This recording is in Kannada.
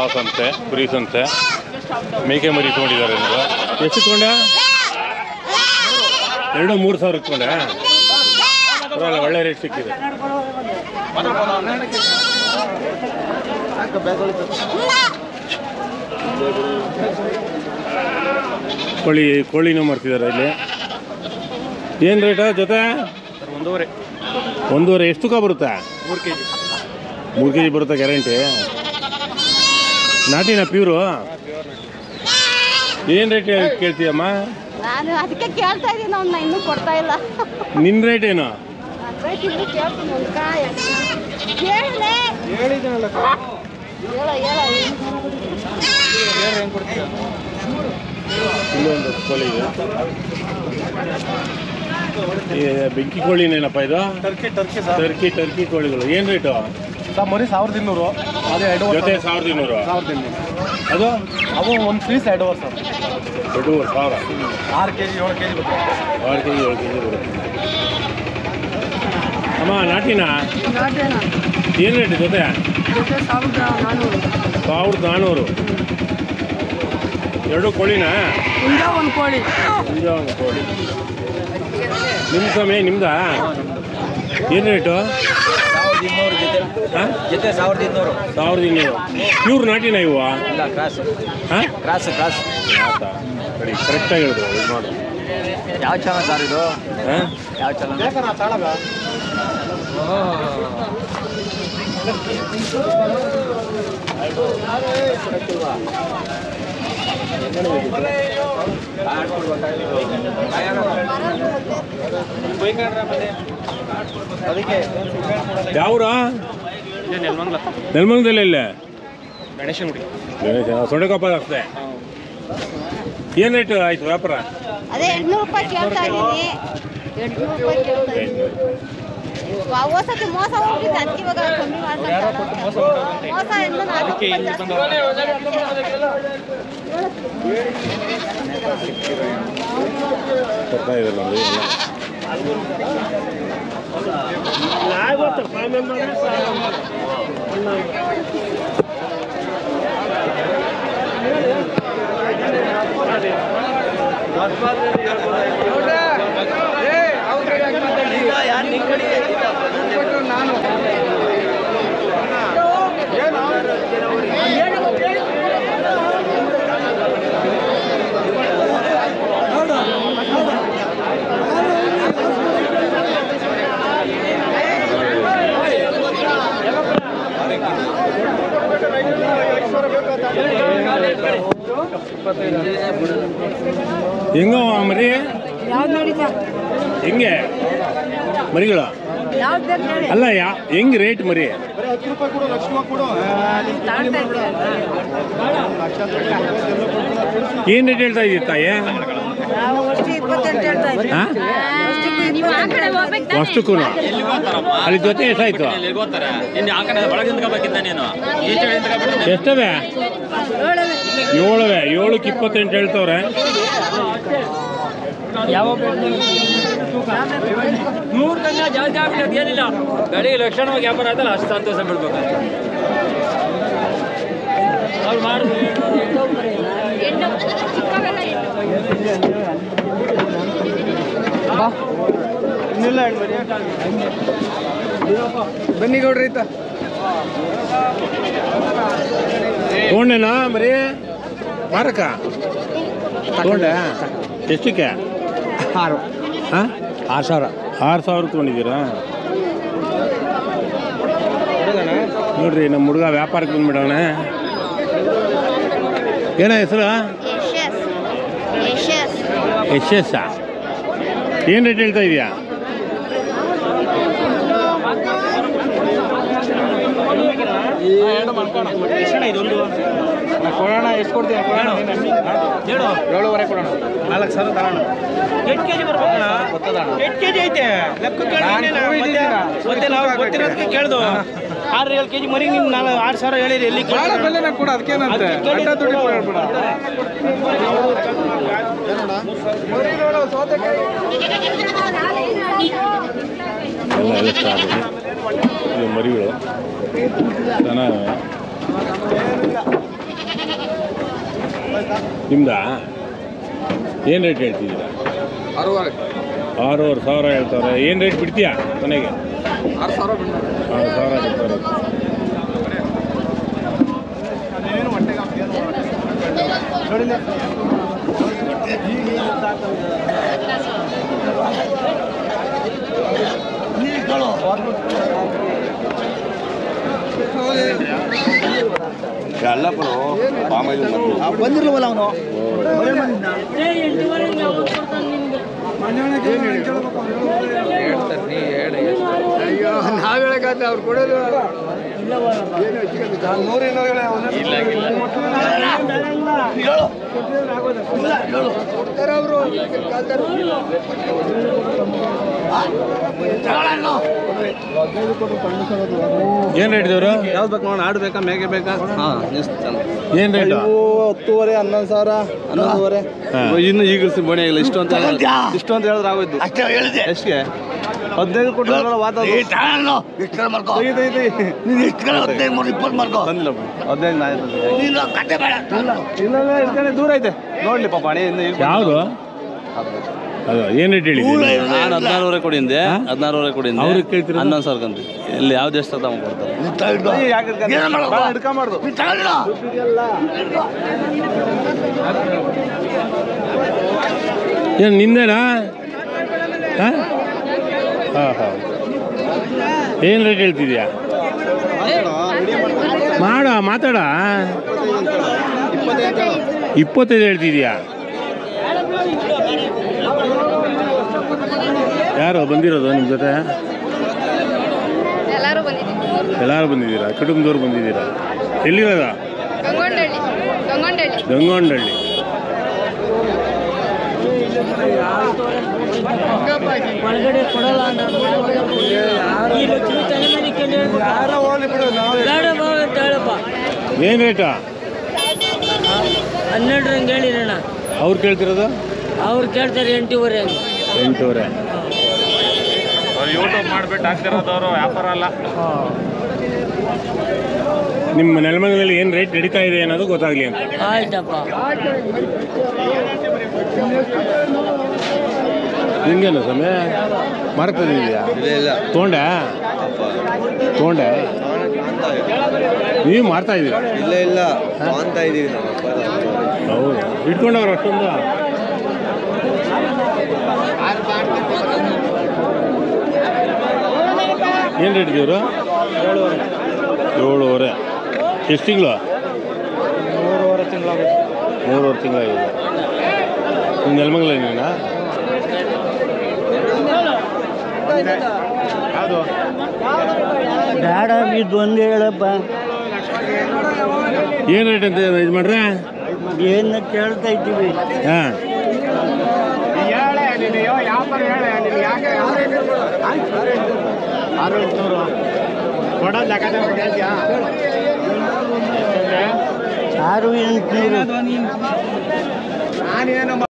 ಸಂತೆ ಕುರಿ ಸಂತೆ ಮೇಕೆ ಮರಿ ತೊಗೊಂಡಿದ್ದಾರೆ ನೀವು ಎಷ್ಟು ತೊಗೊಂಡೆ ಎರಡು ಮೂರು ಸಾವಿರ ಇಟ್ಕೊಂಡೆ ಪರವಾಗಿಲ್ಲ ಒಳ್ಳೆ ರೇಟ್ ಸಿಕ್ಕಿದೆ ಕೋಳಿ ಕೋಳಿನೂ ಮಾಡ್ತಿದ್ದಾರೆ ಇಲ್ಲಿ ಏನು ರೇಟಾ ಜೊತೆ ಒಂದೂವರೆ ಒಂದೂವರೆ ಎಷ್ಟು ತೂಕ ಬರುತ್ತೆ ಮೂರು ಕೆ ಜಿ ಮೂರು ಕೆ ಜಿ ಬರುತ್ತೆ ಗ್ಯಾರಂಟಿ ನಾಟಿನ ಪ್ಯೂರು ಏನು ರೇಟ್ ಕೇಳ್ತೀಯಮ್ಮ ನಾನು ಅದಕ್ಕೆ ಕೇಳ್ತಾ ಇದ್ದೀನಿ ಅವ್ನ ಇನ್ನೂ ಕೊಡ್ತಾ ಇಲ್ಲ ನಿನ್ನ ರೇಟ್ ಏನು ರೇಟ್ ಇನ್ನೂ ಕೇಳ್ತೀನಿ ಒಂದು ಕಾಯ ಕೇಳಲೆ ಹೇಳಿದ್ದೀನಲ್ಲ ಹೇಳ ಹೇಳ ಹೆಂಗೆ ಕೊಡ್ತೀರಾ ಇಲ್ಲೊಂದು ಕೋಳಿ ಇದೆ ಈ ಬೆಂಕಿ ಕೋಳಿನೇನಪ್ಪ ಇದು turkey turkey sir turkey turkey ಕೋಳಿಗಳು ಏನು ರೇಟು ಸರ್ ಮರಿ ಸಾವಿರದ ಇನ್ನೂರು ಅದೇ ಎರಡು ಜೊತೆ ಸಾವಿರದ ಇನ್ನೂರು ಸಾವಿರದ ಇನ್ನೂರು ಅದು ಅವು ಒಂದು ಪೀಸ್ ಎರಡೂವರೆ ಸರ್ ಎರಡೂವರೆ ಸಾವಿರ ಆರು ಕೆ ಜಿ ಏಳು ಕೆ ಜಿ ಬರ್ತದೆ ಆರು ಕೆ ಜಿ ಏಳು ಕೆ ಜಿ ಬರುತ್ತೆ ಅಮ್ಮ ನಾಟಿನ ಏನು ರೇಟ್ ಜೊತೆ ಜೊತೆ ಸಾವಿರದ ನಾನ್ನೂರು ಸಾವಿರದ ನಾನ್ನೂರು ಎರಡು ಕೋಳಿನಾ ಹುಂಜ ಒಂದು ಕೋಳಿ ನಿಮ್ದ ಒಂದು ಕೋಳಿ ನಿಮ್ಮ ಸ್ವಾಮಿ ನಿಮ್ದಾ ಏನು ರೇಟು ಸಾವಿರದ ಇನ್ನೂರು ಜೊತೆ ಹಾಂ ಜೊತೆ ಸಾವಿರದ ಇನ್ನೂರು ಸಾವಿರದ ಇನ್ನೂರು ಪ್ಯೂರ್ ನಾಟಿನ ಇವು ಇಲ್ಲ ಕ್ರಾಸ್ ಹಾಂ ಕ್ರಾಸ್ ಕ್ರಾಸ್ ಆತಾ ಸರಿ ಕರೆಕ್ಟಾಗಿ ಹೇಳಿದ್ರು ಇದು ಮಾಡಿ ಯಾವ ಚಾನಲ್ ಸರ್ ಇದು ಹಾಂ ಯಾವ ಚಾನಲ್ ಬೇಕಣ್ಣ ತಾಳಗ ಅದಕ್ಕೆ ಯಾವ್ರ ಇದು ನೆಲಮಂಗ್ಲ ನೆಲಮಂಗಲದಲ್ಲಿ ಇಲ್ಲೇ ಗಣೇಶನ ಗುಡಿ ಸೊಂಡೆಕೊಪ್ಪ ಅಷ್ಟೇ ಏನು ರೇಟ್ ಆಯ್ತು ವ್ಯಾಪಾರ ಅದೇ ಎಂಟ್ನೂರು ರೂಪಾಯಿ ಕೇಳ್ತಾ ಇದ್ದೀನಿ ಎಂಟ್ನೂರು ರೂಪಾಯಿ ಕೇಳ್ತಾ ಇದ್ದೀನಿ ಹೋಸತಿ ಮೋಸ ಹೋಗಿದ್ದೆ ಅದಕ್ಕೆ ಇವಾಗ ಕಮ್ಮಿ ಮಾಡ್ಕೊಂತಾರೆ ಮೋಸ ಎಂದು ನಾಲ್ಕು ಅದಕ್ಕೆ ರೂಪಾಯಿ ಇಲ್ಲಿ ಜಾಸ್ತಿ ಕೊಡ್ತಾ ಇದ್ದಾರೆ ನೋಡಿ ಎಲ್ಲ ಹೆಂಗೋ ಮರಿ ಯಾವ್ದು ನಡೀತಾ ಹೆಂಗೆ ಮರಿಗಳ ಯಾವ್ದು ಬೇಕು ಹೇಳಿ ಅಲ್ಲ ಯಾ ಹೆಂಗ್ ರೇಟ್ ಮರಿ ಬರೀ ಹತ್ತು ರೂಪಾಯಿ ಕೊಡು ಲಕ್ಷ ರೂಪಾಯಿ ಕೊಡು ತಾಳ್ತಾ ಇದ್ದೀವಿ ಏನು ರೇಟ್ ಹೇಳ್ತಾ ಇದ್ದೀವಿ ತಾಯಿ ನಾವು ಅಷ್ಟು ಇಪ್ಪತ್ತೆಂಟು ಹೇಳ್ತಾ ಇದ್ದೀವಿ ಹಾಂ ನೀವು ಆ ಕಡೆ ಹೋಗ್ಬೇಕು ಅಷ್ಟಕ್ಕೂ ಅಲ್ಲಿ ಜೊತೆ ಎಷ್ಟಾಯ್ತು ಎಲ್ಲಿಗೋತಾರೆ ಇನ್ನು ಆ ಕಡೆ ಒಳಗೆ ನಿಂತ್ಕೋಬೇಕಿದ್ದ ನೀನು ಈಚೆ ನಿಂತ್ಕೊಬಿಟ್ಟು ಎಷ್ಟವೆ ಏಳವೆ ಏಳಕ್ಕೆ ಇಪ್ಪತ್ತೆಂಟು ಹೇಳ್ತವ್ರೆ ನೂರು ಕನ್ನ ಜಾಸ್ತಿ ಆಗ್ಬಿಟ್ಟದೆ ಏನಿಲ್ಲ ಬೆಳಿಗ್ಗೆ ಲಕ್ಷಣವಾಗಿ ವ್ಯಾಪಾರ ಆಯ್ತಲ್ಲ ಅಷ್ಟು ಸಂತೋಷ ಬಿಡ್ಬೇಕು ಅವ್ರು ಮಾಡಿದ್ರು ಇನ್ನಿಲ್ಲ ಎರಡು ಬರೀ ಬನ್ನಿ ಗೌಡ್ರಿ ಆಯ್ತಾ ತೊಗೊಂಡೆನಾ ಮರಿ ಮಾರಕ ತೊಗೊಂಡೆ ಎಷ್ಟಕ್ಕೆ ಆರು ಹಾಂ ಆರು ಸಾವಿರ ಆರು ಸಾವಿರ ತೊಗೊಂಡಿದ್ದೀರಾ ನೋಡ್ರಿ ನಮ್ಮ ಹುಡುಗ ವ್ಯಾಪಾರಕ್ಕೆ ಬಂದ್ಬಿಡೋಣ ಏನ ಹೆಸರು ಯಶಸ್ ಯಶಸ್ ಎಸ್ ಎಸ್ ಏನು ರೇಟ್ ಹೇಳ್ತಾ ಇದೆಯಾ ಇದೊಂದು ಕೊಡೋಣ ಎಷ್ಟು ಕೊಡ್ತೀವಿ ಕೊಡೋಣ ಹೇಳು ಏಳುವರೆ ಕೊಡೋಣ ನಾಲ್ಕು ಸಾವಿರ ತಗೋಣ ಎಂಟು ಕೆ ಜಿ ಬರ್ಬೇಕಣ್ಣ ಗೊತ್ತದಣ್ಣ ಎಂಟು ಕೆ ಜಿ ಐತೆ ಲೆಕ್ಕ ನಾನು ಕೂಗಿದ್ದೀನ. ಮತ್ತೆ ನಾವು ಗೊತ್ತಿರೋದಕ್ಕೆ ಕೇಳ್ದು ಆರು ಏಳು ಕೆ ಜಿ ಮರಿ ನೀವು ನಾಲ್ಕು ಆರು ಸಾವಿರ ಹೇಳಿರಿ ಎಲ್ಲಿ ಭಾಳ ಬೆಲೆನ ಕೊಡು ಅದಕ್ಕೇನಂತೆ ಅಡ್ಡ ದುಡ್ಡು ಹೇಳ್ಬೇಡ ಎಲ್ಲ ಎಲ್ಲ ಸ್ಟಾರ್ಟ್ ಇದೆ ಇದು ಮರಿಗಳು ಚೆನ್ನಾಗಿ ನಿಮ್ದಾ ಏನು ರೇಟ್ ಹೇಳ್ತಿದ್ದೀರಾ ಅರುವರೆ ಆರೂವರೆ ಸಾವಿರ ಹೇಳ್ತಾರೆ ಏನು ರೇಟ್ ಬಿಡ್ತೀಯಾ ಕೊನೆಗೆ ಆರು ಸಾವಿರ ಆರು ಸಾವಿರ ಬಿಡ್ತಾರೆ ಬಂದಿರ್ಲವಲ್ಲ ಅವನು ನಾವ್ ಹೇಳಕ್ಕಾಗ್ತದೆ ಅವ್ರು ಕೊಡೋದು ನೂರು ಅವರು ಏನು ರೇಟ್ ಇದ್ದವರು ಯಾವ್ದು ಬೇಕು ನೋಡೋಣ ಆಡು ಬೇಕಾ ಮೇಕೆ ಬೇಕಾ ಹಾಂ ಏನು ರೇಟು ಇವು ಹತ್ತುವರೆ ಹನ್ನೊಂದು ಸಾವಿರ ಹನ್ನೊಂದುವರೆ ಹಾ. ಇನ್ನು ಈಗ ಬಣಿ ಆಗಿಲ್ಲ ಇಷ್ಟು ಅಂತ ಹೇಳಿದ್ರೆ- ಇಷ್ಟು ಅಂತ ಹೇಳಿದ್ರೆ ಆಗೋಯ್ತು ಅಷ್ಟೇ ಹೇಳಿದೆ ಎಷ್ಟಿಗೆ ಹದಿನೈದು ಕೊಟ್ಟು ವಾದ ಏ ತಾಳಣ್ಣು ಎಷ್ಟು ಕಡೆ ಮಾಡ್ಕೋ ನೀನು ಎಷ್ಟು ಕಡೆ ಹದಿನೈದು ಮೂರು ಇಪ್ಪತ್ತು ಮಾಡ್ಕೋ ಬಂದಿಲ್ಲ ಬಿಡಿ. ಹದಿನೈದು ನಾ ಆಯ್ತು. ನೀನು ಕತೆ ಬೇಡ ಇಲ್ಲ ಇಲ್ಲ ಇರ್ತಾನೆ ದೂರ ಐತೆ ನೋಡ್ಲಿ ಪಾಪ ಅಣೆ ಇನ್ನು ಇಲ್ಲಿ ಯಾವುದು ಅದು ಏನು ರೇಟ್ ಹೇಳಿದ್ದೀನಿ ನಾನು ಹದಿನಾರುವರೆ ಕೊಡಿಂದೆ ಹದಿನಾರುವರೆ ಕೊಡಿಂದೆ ಅವ್ರಿಗೆ ಕೇಳ್ತೀರಾ? ಹನ್ನೊಂದು ಸಾವಿರ ಕಂತು ಇಲ್ಲಿ ಯಾವ ದೇಶ ತಗೊಂಡು ಕೊಡ್ತಾರೆ ನೀನು ತಗೊಂಡು ಏನು ಮಾಡ್ಕೋ ಹಿಡ್ಕೊಂಬಾರ್ದು ನೀನು ತಗೊಂಡು ಏನು ನಿಂದೇನಾ ಹಾಂ ಹಾಂ ಹಾಂ ಏನು ರೇಟ್ ಹೇಳ್ತಿದ್ಯಾ ಮಾಡ ಮಾತಾಡ ಇಪ್ಪತ್ತೈದು ಹೇಳ್ತಿದ್ಯಾ ಯಾರು ಬಂದಿರೋದು ನಿಮ್ಮ ಜೊತೆ ಎಲ್ಲರೂ ಬಂದಿದ್ದೀವಿ ಎಲ್ಲರೂ ಬಂದಿದ್ದೀರಾ ಕುಟುಂಬದವ್ರು ಬಂದಿದ್ದೀರಾ ಎಲ್ಲಿರೋದ ಗಂಗೊಂಡಳ್ಳಿ ಗಂಗೊಂಡಳ್ಳಿ ಗಂಗೊಂಡಳ್ಳಿ ಒಳಗಡೆ ಕೊಡಲ್ಲ ಈ ಲಕ್ಷ್ಮಿ ತಲೆ ಮೇಲೆ ಇಕ್ಕೊಂಡು ಹೇಳ್ಬೇಕು. ಬೇಡ ಬಾ ಅಂತ ಹೇಳಪ್ಪ ಏನು ರೇಟಾ ಹನ್ನೆರಡು ರಂಗೆ ಹೇಳಿರಣ್ಣ ಅವ್ರು ಕೇಳ್ತಿರೋದು ಅವ್ರು ಕೇಳ್ತಾರೆ ಎಂಟೂವರೆ ಹಂಗೆ ಎಂಟೂವರೆ ಯೂಟ್ಯೂಬ್ ಮಾಡ್ಬಿಟ್ಟು ಹಾಕ್ತಿರೋದವರು ವ್ಯಾಪಾರ ಅಲ್ಲ ನಿಮ್ಮ ನೆಲಮಂಗಲಲ್ಲಿ ಏನು ರೇಟ್ ನಡೀತಾ ಇದೆ ಅನ್ನೋದು ಗೊತ್ತಾಗಲಿ ಅಂತ ಆಯ್ತಪ್ಪ ನಿಂಗೇನು ಸಮಯ ಮಾರ್ತದಿದೆಯಾ ತೊಗೊಂಡೆ ತೊಗೊಂಡೆ ನೀವು ಮಾಡ್ತಾ ಇದ್ದೀರಾ ಇಲ್ಲ ಇಲ್ಲ ಅಂತ ಇದೀವಿ ನಾವು ಹೌದು ಇಟ್ಕೊಂಡವ್ರು ಅಷ್ಟೊಂದು ಏನು ರೇಟ್ ಇದ್ದೀವ್ರು ಏಳುವರೆ ಎಷ್ಟು ತಿಂಗಳು ಮೂರುವರೆ ತಿಂಗಳಾಗುತ್ತೆ ಮೂರುವರೆ ತಿಂಗಳಾಗಿದೆ ನಿಮ್ಮ ನೆಲಮಂಗಲ ನೀನಾ ಬೇಡ ಇದು ಒಂದು ಹೇಳಪ್ಪ ಏನು ರೇಟ್ ಅಂತ ಇದು ಮಾಡ್ರೆ ಏನು ಕೇಳ್ತಾ ಇದ್ದೀವಿ ಹಾಂ ಆರು ಎಂಟುನೂರು